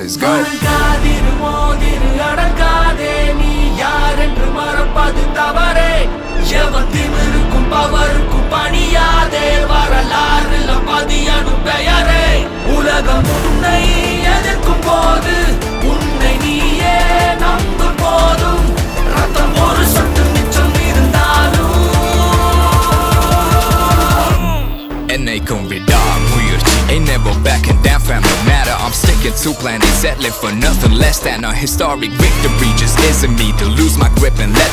Let's go. மறக்காதிரு மோதிரு அடங்காதே நீ யார் என்று மறப்பது தவறே எவன் திமிருக்கும் பவருக்கும் பணியாதே வரலாறுல பதியனு பெயரே உலகம் உன்னை எதிர்க்கும் போது உன்னை நீயே நம்பும் போதும் ரத்தம் ஒரு சொட்டு மிச்சம் இருந்தாலும் என்னைக்கும் விடாமுயற்சி Ain't never backing down fam no matter I'm sticking to plan and settling for nothing less than a historic victory Just isn't me to lose my grip and let